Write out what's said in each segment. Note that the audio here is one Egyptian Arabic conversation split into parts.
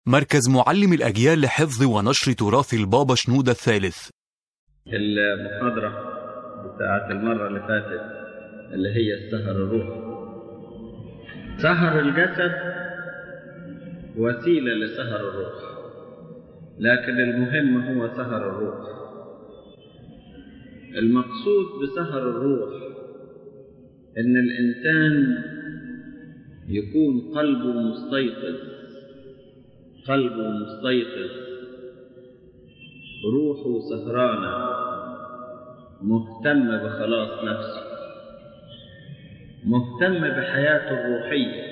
مركز معلم الأجيال لحفظ ونشر تراث البابا شنودة الثالث المحاضرة بتاعت المرة اللي فاتت اللي هي السهر الروحي سهر الجسد وسيلة لسهر الروح لكن المهم هو سهر الروح المقصود بسهر الروح ان الانسان يكون قلبه مستيقظ قلبه مستيقظ روحه سهرانة مهتم بخلاص نفسه مهتم بحياته الروحية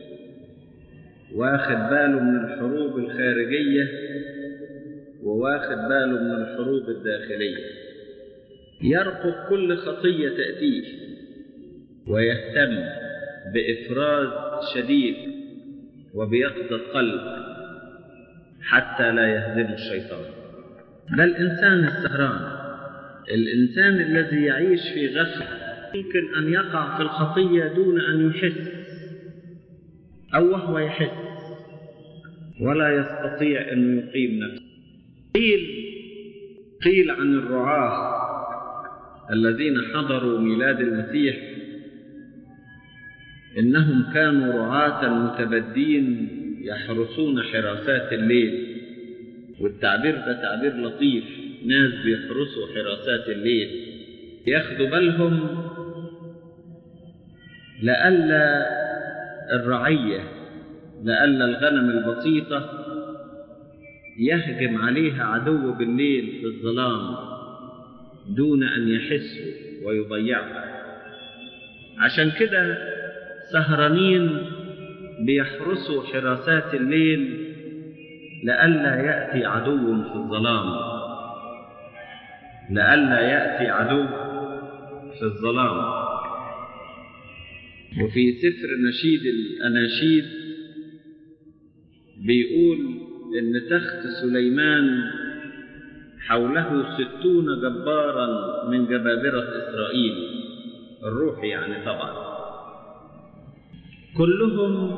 واخد باله من الحروب الخارجية وواخد باله من الحروب الداخلية يرقب كل خطية تأتيه ويهتم بإفراز شديد وبيقظة قلب حتى لا يهزم الشيطان ده الإنسان السهران الإنسان الذي يعيش في غفلة يمكن أن يقع في الخطية دون أن يحس أو وهو يحس ولا يستطيع أن يقيم نفسه قيل قيل عن الرعاة الذين حضروا ميلاد المسيح إنهم كانوا رعاة متبدين يحرسون حراسات الليل والتعبير ده تعبير لطيف ناس بيحرسوا حراسات الليل ياخدوا بالهم لئلا الرعية لئلا الغنم البسيطة يهجم عليها عدو بالليل في الظلام دون أن يحسوا ويضيعها عشان كده سهرانين بيحرسوا حراسات الليل لئلا يأتي عدو في الظلام لئلا يأتي عدو في الظلام وفي سفر نشيد الأناشيد بيقول إن تخت سليمان حوله ستون جبارا من جبابرة إسرائيل الروح يعني طبعا كلهم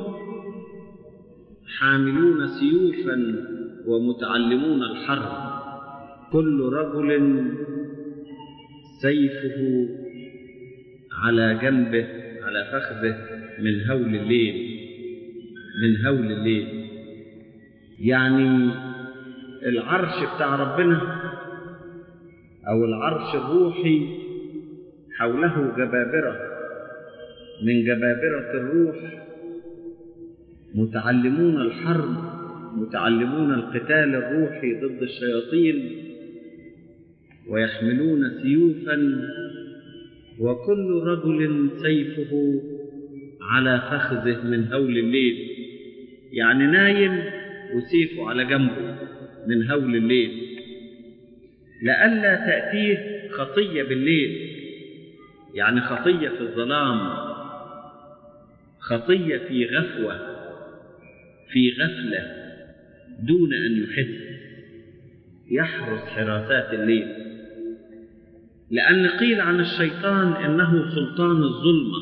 حاملون سيوفا ومتعلمون الحرب كل رجل سيفه على جنبه على فخذه من هول الليل من هول الليل يعني العرش بتاع ربنا او العرش الروحي حوله جبابره من جبابره الروح متعلمون الحرب متعلمون القتال الروحي ضد الشياطين ويحملون سيوفا وكل رجل سيفه على فخذه من هول الليل يعني نايم وسيفه على جنبه من هول الليل لئلا تأتيه خطية بالليل يعني خطية في الظلام خطية في غفوة في غفلة دون أن يحس يحرس حراسات الليل لأن قيل عن الشيطان إنه سلطان الظلمة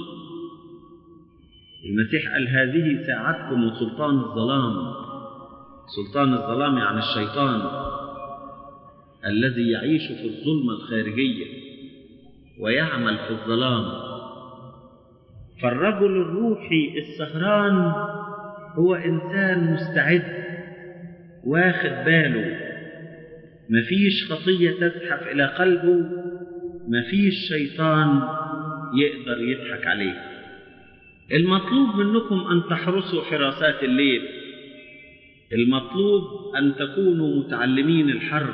المسيح قال هذه ساعتكم وسلطان الظلام سلطان الظلام يعني الشيطان الذي يعيش في الظلمة الخارجية ويعمل في الظلام فالرجل الروحي السهران هو إنسان مستعد واخد باله مفيش خطية تزحف إلى قلبه مفيش شيطان يقدر يضحك عليه المطلوب منكم أن تحرسوا حراسات الليل المطلوب أن تكونوا متعلمين الحرب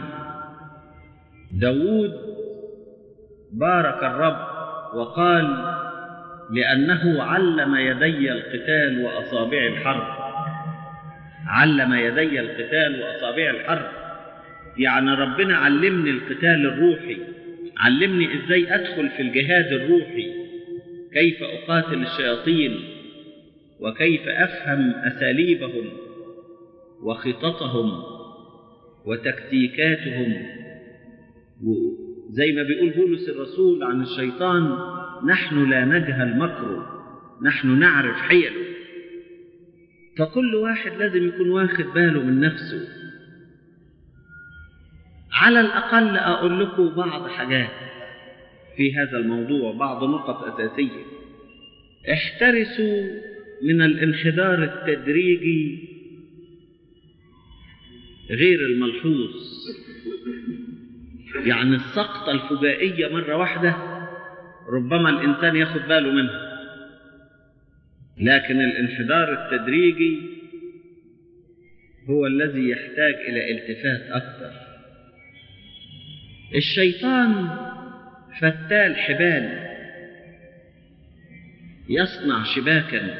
داود بارك الرب وقال لأنه علم يدي القتال وأصابع الحرب علم يدي القتال وأصابع الحرب يعني ربنا علمني القتال الروحي علمني ازاي ادخل في الجهاد الروحي كيف اقاتل الشياطين وكيف افهم اساليبهم وخططهم وتكتيكاتهم زي ما بيقول بولس الرسول عن فكل واحد لازم يكون واخد باله من نفسه على الأقل أقول لكم بعض حاجات في هذا الموضوع بعض نقط أساسية احترسوا من الانحدار التدريجي غير الملحوظ يعني السقطة الفجائية مرة واحدة ربما الإنسان ياخد باله منها لكن الانحدار التدريجي هو الذي يحتاج إلى التفات أكثر الشيطان فتال حبال يصنع شباكا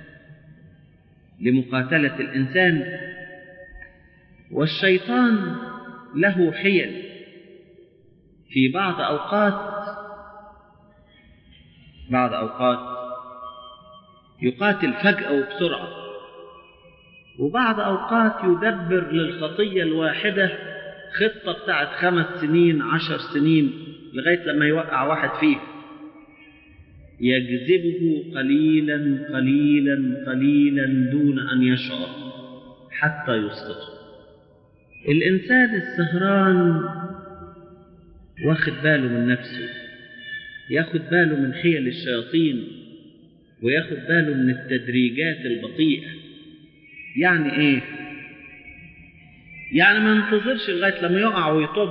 لمقاتلة الإنسان والشيطان له حيل في بعض أوقات بعض أوقات يقاتل فجأة وبسرعة وبعض أوقات يدبر للخطية الواحدة خطة بتاعت خمس سنين عشر سنين لغاية لما يوقع واحد فيه يجذبه قليلا قليلا قليلا دون أن يشعر حتى يسقطه الإنسان السهران واخد باله من نفسه ياخد باله من حيل الشياطين وياخد باله من التدريجات البطيئة يعني ايه يعني ما ينتظرش لغاية لما يقع ويطب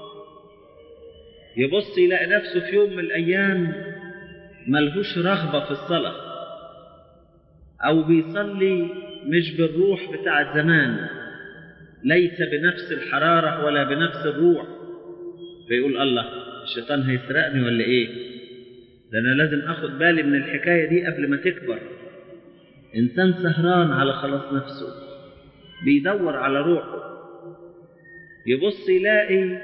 يبص يلاقي نفسه في يوم من الأيام ملهوش رغبة في الصلاة أو بيصلي مش بالروح بتاع زمان ليس بنفس الحرارة ولا بنفس الروح فيقول الله الشيطان هيسرقني ولا ايه ده انا لازم اخد بالي من الحكاية دي قبل ما تكبر انسان سهران على خلاص نفسه بيدور على روحه يبص يلاقي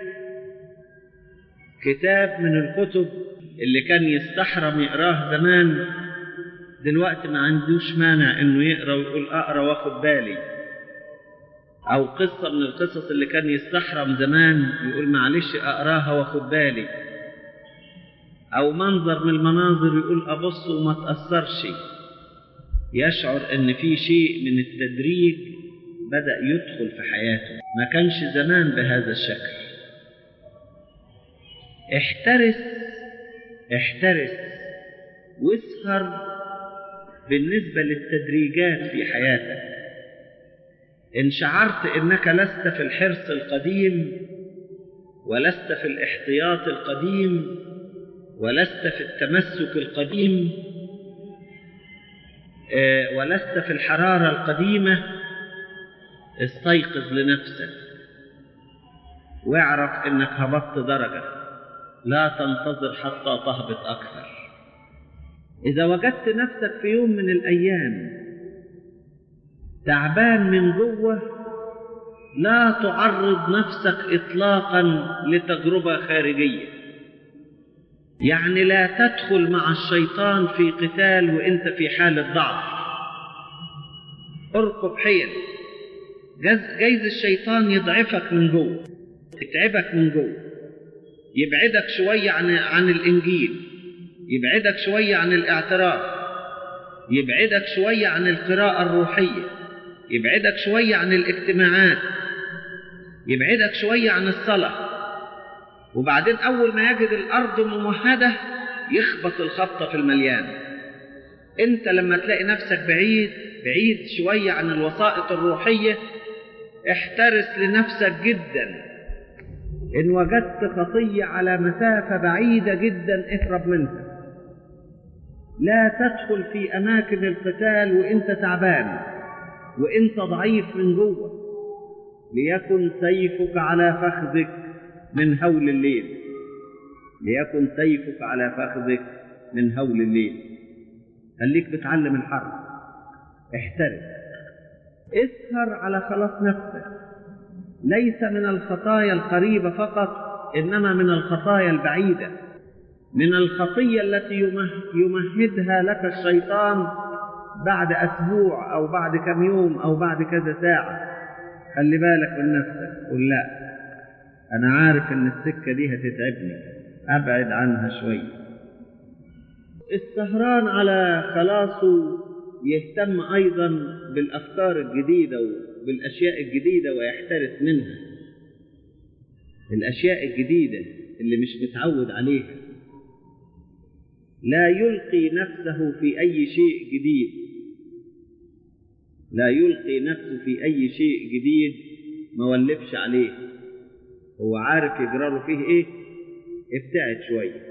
كتاب من الكتب اللي كان يستحرم يقراه زمان دلوقتي ما عندوش مانع انه يقرا ويقول اقرا واخد بالي او قصه من القصص اللي كان يستحرم زمان يقول معلش اقراها واخد بالي او منظر من المناظر يقول ابص وما تاثرش يشعر ان في شيء من التدريج بدا يدخل في حياته ما كانش زمان بهذا الشكل احترس احترس واسهر بالنسبه للتدريجات في حياتك إن شعرت إنك لست في الحرص القديم ولست في الاحتياط القديم ولست في التمسك القديم ولست في الحرارة القديمة استيقظ لنفسك واعرف إنك هبطت درجة لا تنتظر حتى تهبط أكثر إذا وجدت نفسك في يوم من الأيام تعبان من جوه لا تعرض نفسك اطلاقا لتجربه خارجيه يعني لا تدخل مع الشيطان في قتال وانت في حاله ضعف ارقب حيل جايز الشيطان يضعفك من جوه يتعبك من جوه يبعدك شويه عن عن الانجيل يبعدك شويه عن الاعتراف يبعدك شويه عن القراءه الروحيه يبعدك شوية عن الاجتماعات يبعدك شوية عن الصلاة وبعدين أول ما يجد الأرض ممهدة يخبط الخبطة في المليان أنت لما تلاقي نفسك بعيد بعيد شوية عن الوسائط الروحية احترس لنفسك جدا إن وجدت خطية على مسافة بعيدة جدا اهرب منها لا تدخل في أماكن القتال وأنت تعبان وانت ضعيف من جوه ليكن سيفك على فخذك من هول الليل ليكن سيفك على فخذك من هول الليل خليك بتعلم الحرب احترس اسهر على خلاص نفسك ليس من الخطايا القريبة فقط إنما من الخطايا البعيدة من الخطية التي يمهدها لك الشيطان بعد أسبوع أو بعد كم يوم أو بعد كذا ساعة خلي بالك من نفسك قل لا أنا عارف إن السكة دي هتتعبني أبعد عنها شوية السهران على خلاصه يهتم أيضا بالأفكار الجديدة وبالأشياء الجديدة ويحترس منها الأشياء الجديدة اللي مش متعود عليها لا يلقي نفسه في أي شيء جديد لا يلقي نفسه في أي شيء جديد ما ولفش عليه هو عارف يجرى له فيه إيه ابتعد شوية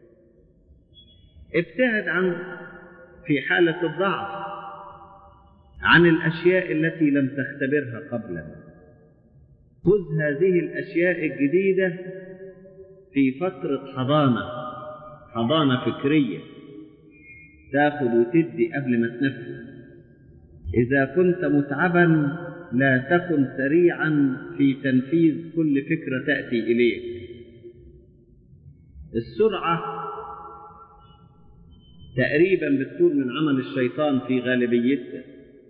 ابتعد عن في حالة الضعف عن الأشياء التي لم تختبرها قبلا خذ هذه الأشياء الجديدة في فترة حضانة حضانة فكرية تاخد وتدي قبل ما تنفذ إذا كنت متعبا لا تكن سريعا في تنفيذ كل فكرة تأتي إليك السرعة تقريبا بتكون من عمل الشيطان في غالبيتها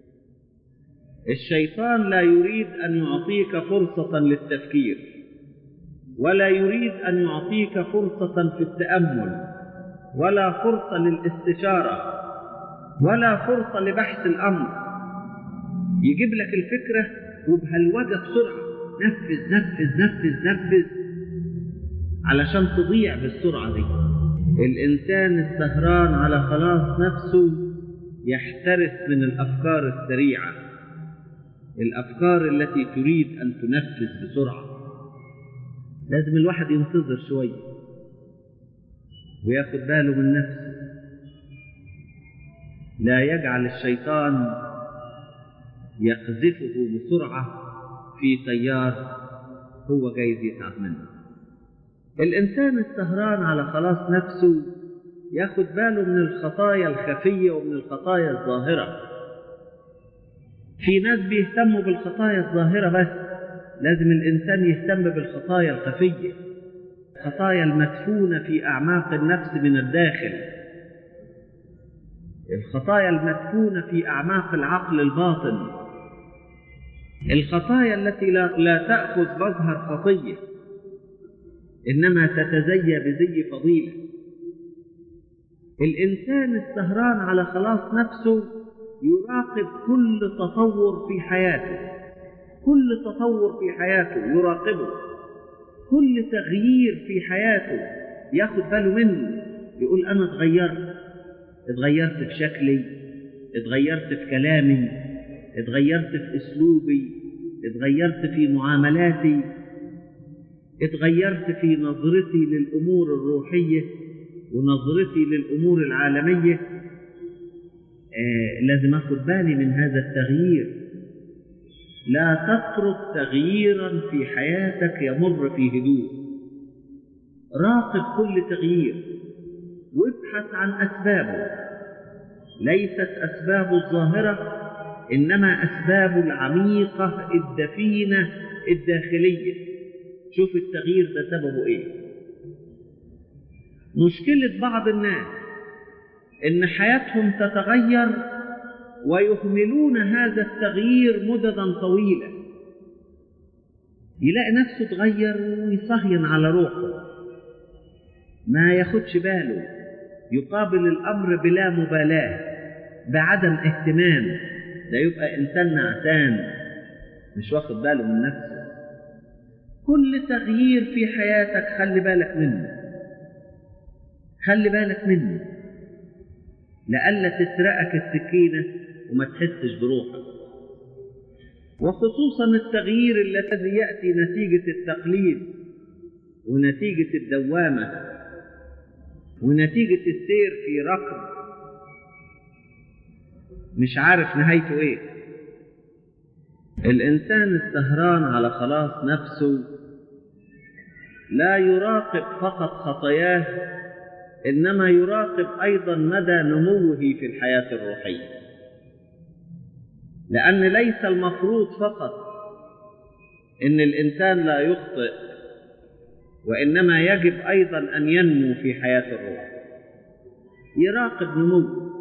الشيطان لا يريد أن يعطيك فرصة للتفكير ولا يريد أن يعطيك فرصة في التأمل ولا فرصة للاستشارة ولا فرصة لبحث الأمر يجيب لك الفكرة وبهالوجه بسرعة نفذ نفذ نفذ نفذ علشان تضيع بالسرعة دي الإنسان السهران على خلاص نفسه يحترس من الأفكار السريعة الأفكار التي تريد أن تنفذ بسرعة لازم الواحد ينتظر شوية وياخد باله من نفسه لا يجعل الشيطان يقذفه بسرعة في تيار هو جايز يتعب منه الإنسان السهران على خلاص نفسه ياخد باله من الخطايا الخفية ومن الخطايا الظاهرة في ناس بيهتموا بالخطايا الظاهرة بس لازم الإنسان يهتم بالخطايا الخفية الخطايا المدفونة في أعماق النفس من الداخل الخطايا المدفونة في أعماق العقل الباطن الخطايا التي لا, لا تأخذ مظهر خطية إنما تتزي بزي فضيلة الإنسان السهران على خلاص نفسه يراقب كل تطور في حياته كل تطور في حياته يراقبه كل تغيير في حياته ياخد باله منه يقول أنا اتغيرت اتغيرت في شكلي اتغيرت في كلامي اتغيرت في أسلوبي اتغيرت في معاملاتي اتغيرت في نظرتي للأمور الروحية ونظرتي للأمور العالمية آه لازم أخد بالي من هذا التغيير لا تترك تغييرا في حياتك يمر في هدوء راقب كل تغيير وابحث عن أسبابه ليست أسباب الظاهرة إنما أسباب العميقة الدفينة الداخلية شوف التغيير ده سببه إيه مشكلة بعض الناس إن حياتهم تتغير ويهملون هذا التغيير مددا طويلة يلاقي نفسه اتغير ويصهين على روحه ما ياخدش باله يقابل الأمر بلا مبالاة بعدم اهتمام ده يبقى إنسان نعسان مش واخد باله من نفسه كل تغيير في حياتك خلي بالك منه خلي بالك منه لئلا تسرقك السكينة وما تحسش بروحك وخصوصا التغيير الذي يأتي نتيجة التقليد ونتيجة الدوامة ونتيجة السير في ركض مش عارف نهايته ايه الإنسان السهران على خلاص نفسه لا يراقب فقط خطاياه إنما يراقب أيضا مدى نموه في الحياة الروحية لأن ليس المفروض فقط إن الإنسان لا يخطئ وإنما يجب أيضا أن ينمو في حياة الروح يراقب نموه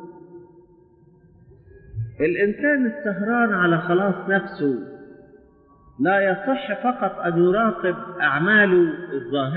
الإنسان السهران على خلاص نفسه لا يصح فقط أن يراقب أعماله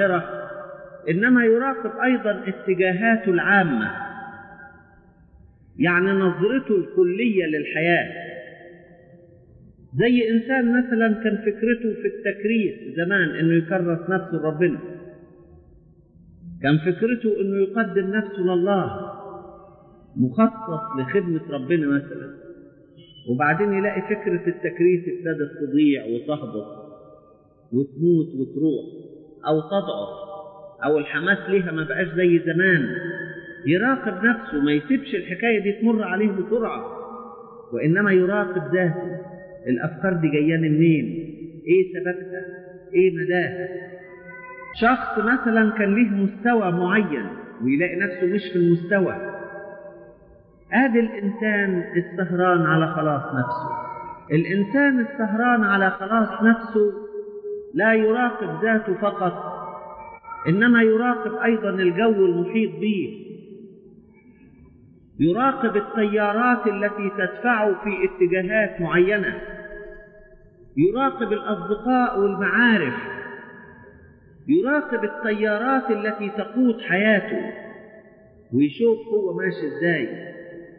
الظاهرة إنما يراقب أيضا اتجاهاته العامة يعني نظرته الكلية للحياة زي إنسان مثلا كان فكرته في التكريس زمان إنه يكرس نفسه لربنا كان فكرته إنه يقدم نفسه لله مخصص لخدمة ربنا مثلا وبعدين يلاقي فكرة التكريس ابتدت تضيع وتهبط وتموت وتروح أو تضعف أو الحماس ليها ما بقاش زي زمان يراقب نفسه ما يسيبش الحكاية دي تمر عليه بسرعة وإنما يراقب ذاته الأفكار دي جاية منين إيه سببها إيه مداها شخص مثلا كان ليه مستوى معين ويلاقي نفسه مش في المستوى ادي الانسان السهران على خلاص نفسه الانسان السهران على خلاص نفسه لا يراقب ذاته فقط انما يراقب ايضا الجو المحيط به يراقب التيارات التي تدفعه في اتجاهات معينه يراقب الاصدقاء والمعارف يراقب التيارات التي تقود حياته ويشوف هو ماشي ازاي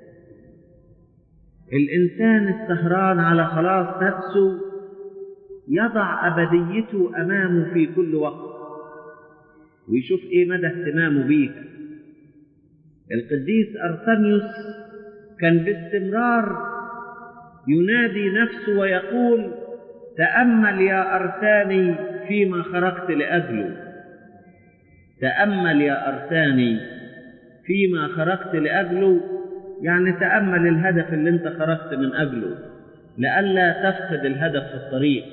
الإنسان السهران على خلاص نفسه يضع أبديته أمامه في كل وقت ويشوف إيه مدى اهتمامه بيها القديس أرسنيوس كان باستمرار ينادي نفسه ويقول تأمل يا أرساني فيما خرجت لأجله تأمل يا أرساني فيما خرجت لأجله يعني تأمل الهدف اللي انت خرجت من أجله لئلا تفقد الهدف في الطريق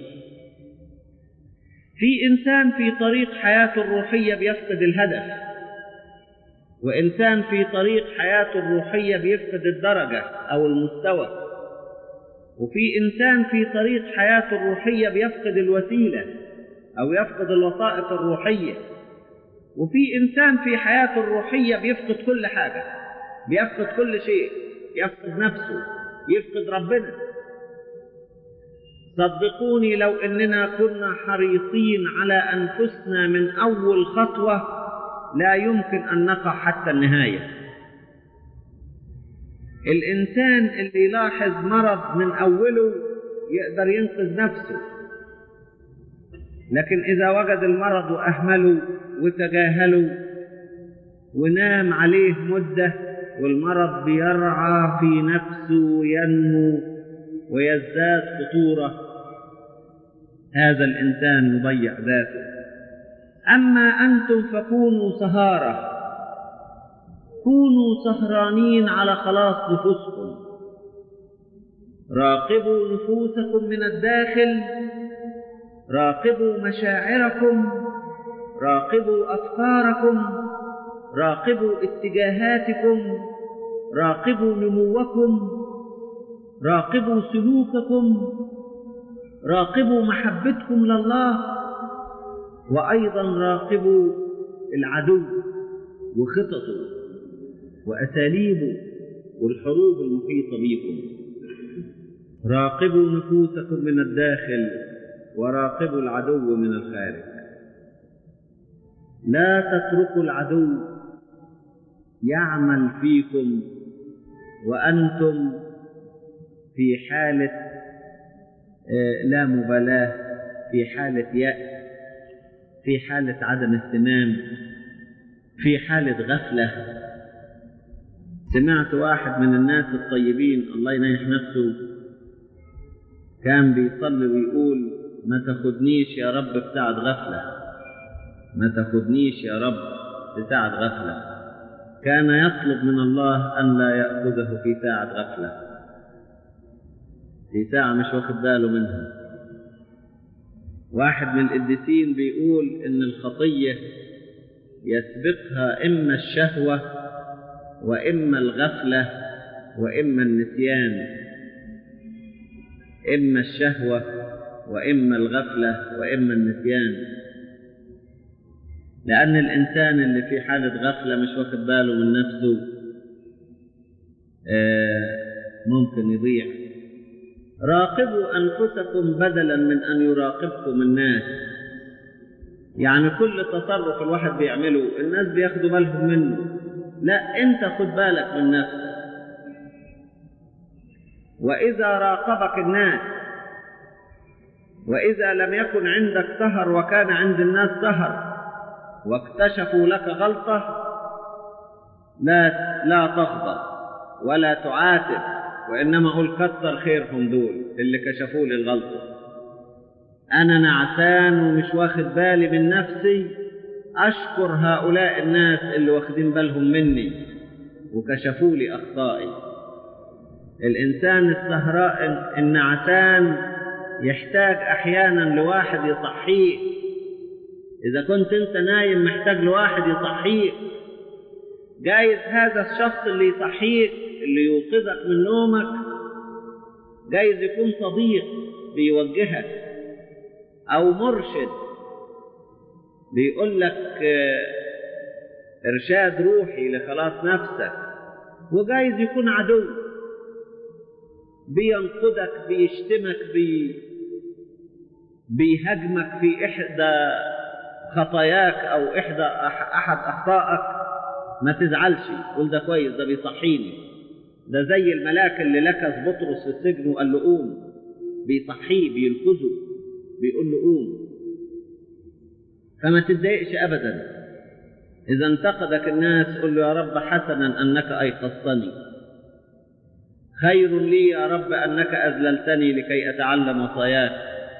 في إنسان في طريق حياته الروحية بيفقد الهدف وإنسان في طريق حياته الروحية بيفقد الدرجة أو المستوى وفي إنسان في طريق حياته الروحية بيفقد الوسيلة أو يفقد الوسائط الروحية وفي إنسان في حياته الروحية بيفقد كل حاجة بيفقد كل شيء يفقد نفسه يفقد ربنا صدقوني لو اننا كنا حريصين على انفسنا من اول خطوه لا يمكن ان نقع حتى النهايه الانسان اللي يلاحظ مرض من اوله يقدر ينقذ نفسه لكن اذا وجد المرض واهمله وتجاهله ونام عليه مده والمرض بيرعى في نفسه وينمو ويزداد خطورة هذا الإنسان يضيع ذاته أما أنتم فكونوا سهارة كونوا سهرانين على خلاص نفوسكم راقبوا نفوسكم من الداخل راقبوا مشاعركم راقبوا أفكاركم راقبوا اتجاهاتكم راقبوا نموكم راقبوا سلوككم راقبوا محبتكم لله وايضا راقبوا العدو وخططه واساليبه والحروب المحيطه بكم راقبوا نفوسكم من الداخل وراقبوا العدو من الخارج لا تتركوا العدو يعمل فيكم وانتم في حاله لا مبالاه في حاله ياس في حاله عدم اهتمام في حاله غفله سمعت واحد من الناس الطيبين الله ينيح نفسه كان بيصلي ويقول ما تاخدنيش يا رب بتاعت غفله ما تاخدنيش يا رب بساعة غفلة كان يطلب من الله أن لا يأخذه في ساعة غفلة في ساعة مش واخد باله منها واحد من القديسين بيقول إن الخطية يسبقها إما الشهوة وإما الغفلة وإما النسيان إما الشهوة وإما الغفلة وإما النسيان لأن الإنسان اللي في حالة غفلة مش واخد باله من نفسه ممكن يضيع راقبوا أنفسكم بدلا من أن يراقبكم الناس يعني كل تصرف الواحد بيعمله الناس بياخدوا بالهم منه لا أنت خد بالك من نفسك وإذا راقبك الناس وإذا لم يكن عندك سهر وكان عند الناس سهر واكتشفوا لك غلطة لا لا تغضب ولا تعاتب وإنما قل كتر خيرهم دول اللي كشفوا لي الغلطة أنا نعسان ومش واخد بالي من نفسي أشكر هؤلاء الناس اللي واخدين بالهم مني وكشفوا لي أخطائي الإنسان السهراء النعسان يحتاج أحيانا لواحد يصحيه إذا كنت أنت نايم محتاج لواحد يصحيك جايز هذا الشخص اللي يصحيك اللي يوقظك من نومك جايز يكون صديق بيوجهك أو مرشد بيقول لك إرشاد روحي لخلاص نفسك وجايز يكون عدو بينقدك بيشتمك بي بيهاجمك في إحدى خطاياك أو إحدى أحد أخطائك ما تزعلش قول ده كويس ده بيصحيني ده زي الملاك اللي لكس بطرس في السجن وقال له قوم بيصحيه بينقذه بيقول له قوم فما تتضايقش ابدا اذا انتقدك الناس قل له يا رب حسنا انك ايقظتني خير لي يا رب انك اذللتني لكي اتعلم وصاياك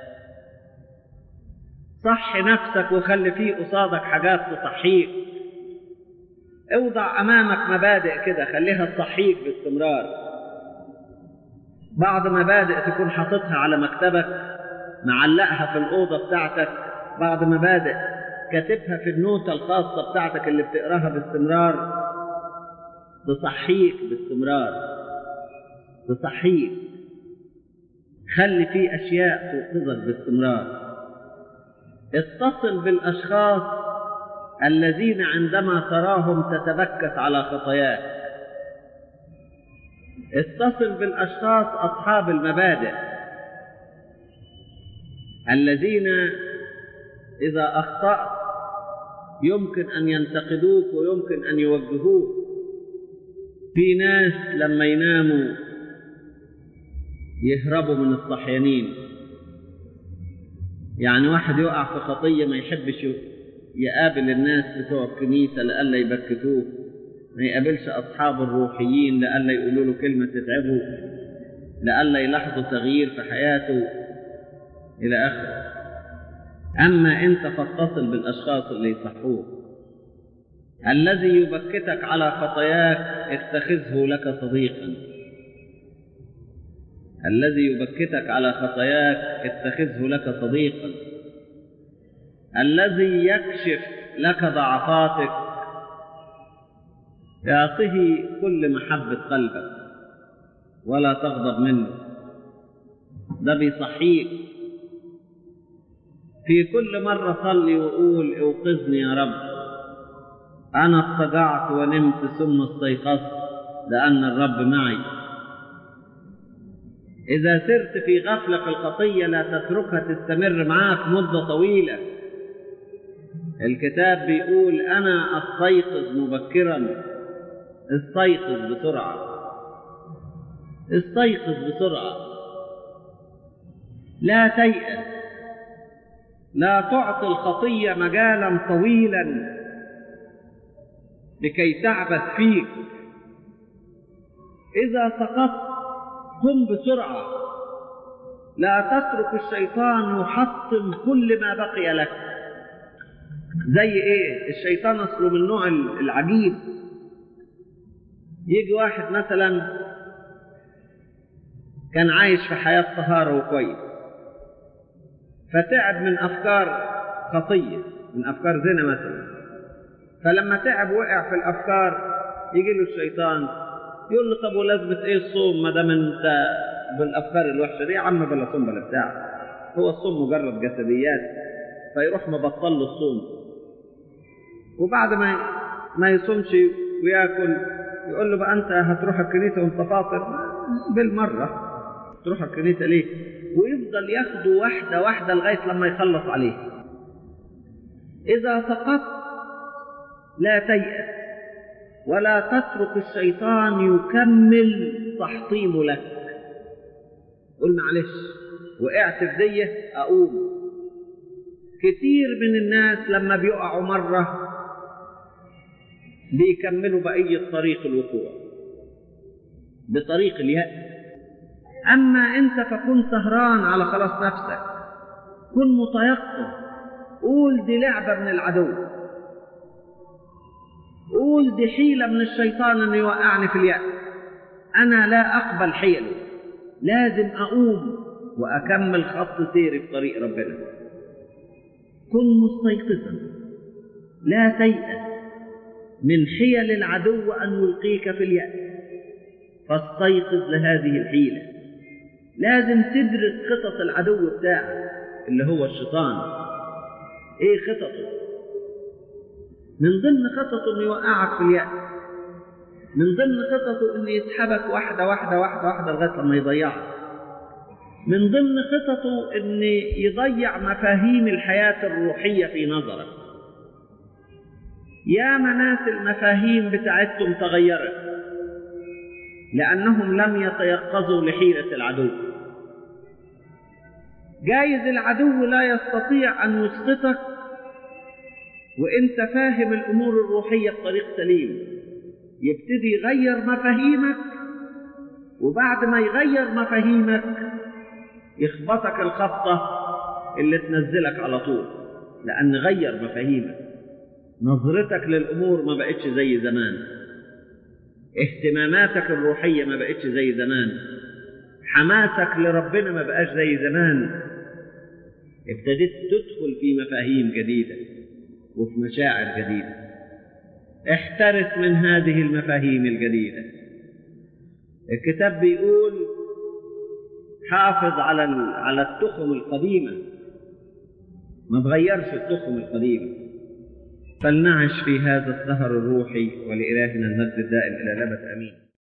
صح نفسك وخلي فيه قصادك حاجات تصحيك اوضع امامك مبادئ كده خليها تصحيك باستمرار بعض مبادئ تكون حاططها على مكتبك معلقها في الاوضه بتاعتك بعض مبادئ كاتبها في النوتة الخاصة بتاعتك اللي بتقراها باستمرار تصحيك باستمرار تصحيك خلي فيه أشياء توقظك باستمرار اتصل بالأشخاص الذين عندما تراهم تتبكت على خطاياك اتصل بالأشخاص أصحاب المبادئ الذين إذا أخطأت يمكن أن ينتقدوك ويمكن أن يوجهوك في ناس لما يناموا يهربوا من الصحيانين يعني واحد يقع في خطية ما يحبش يقابل الناس بتوع الكنيسة لألا يبكتوه ما يقابلش أصحاب الروحيين لألا يقولوا له كلمة تتعبه لألا يلاحظوا تغيير في حياته إلى آخره أما أنت فاتصل بالأشخاص اللي يصحوك الذي يبكتك على خطاياك اتخذه لك صديقا الذي يبكتك على خطاياك اتخذه لك صديقا الذي يكشف لك ضعفاتك اعطه كل محبة قلبك ولا تغضب منه ده بيصحيك في كل مرة صلي وقول اوقظني يا رب أنا اضطجعت ونمت ثم استيقظت لأن الرب معي إذا سرت في غفلة في الخطية لا تتركها تستمر معاك مدة طويلة الكتاب بيقول أنا أستيقظ مبكرا استيقظ بسرعة استيقظ بسرعة لا تيأس لا تعطي الخطية مجالا طويلا لكي تعبث فيك إذا سقطت قم بسرعة لا تترك الشيطان يحطم كل ما بقي لك زي ايه الشيطان اصله من النوع العجيب يجي واحد مثلا كان عايش في حياة طهارة وكويس فتعب من أفكار خطية من أفكار زنا مثلا فلما تعب وقع في الأفكار يجي له الشيطان يقول له طب ولازمة إيه الصوم ما دام أنت بالأفكار الوحشة دي يا عم بلا صوم بلا بتاع هو الصوم مجرد جسديات فيروح مبطل له الصوم وبعد ما ما يصومش وياكل يقول له بقى أنت هتروح الكنيسة وأنت فاطر بالمرة تروح الكنيسة ليه؟ ويفضل ياخده واحدة واحدة لغاية لما يخلص عليه إذا سقطت لا تيأس ولا تترك الشيطان يكمل تحطيم لك قول معلش وقعت في دية أقوم كتير من الناس لما بيقعوا مرة بيكملوا بقية طريق الوقوع بطريق اليأس أما أنت فكن سهران على خلاص نفسك كن متيقظ قول دي لعبة من العدو قول دي حيلة من الشيطان أنه يوقعني في اليأس أنا لا أقبل حيله لازم أقوم وأكمل خط سيري في طريق ربنا كن مستيقظا لا تيأس من حيل العدو أن يلقيك في اليأس فاستيقظ لهذه الحيلة لازم تدرس خطط العدو بتاعك اللي هو الشيطان ايه خططه من ضمن خططه انه يوقعك في اليأس من ضمن خططه انه يسحبك واحدة واحدة واحدة واحدة لغاية لما يضيعك من ضمن خططه ان يضيع مفاهيم الحياة الروحية في نظرك يا ناس المفاهيم بتاعتهم تغيرت لأنهم لم يتيقظوا لحيلة العدو جايز العدو لا يستطيع أن يسقطك وإنت فاهم الأمور الروحية بطريق سليم يبتدي يغير مفاهيمك وبعد ما يغير مفاهيمك يخبطك الخبطة اللي تنزلك على طول لأن غير مفاهيمك نظرتك للأمور ما بقتش زي زمان اهتماماتك الروحية ما بقتش زي زمان حماسك لربنا ما بقاش زي زمان ابتديت تدخل في مفاهيم جديدة وفي مشاعر جديدة احترس من هذه المفاهيم الجديدة الكتاب بيقول حافظ على على التخم القديمة ما تغيرش التخم القديمة فلنعش في هذا السهر الروحي ولإلهنا المجد الدائم إلى الأبد آمين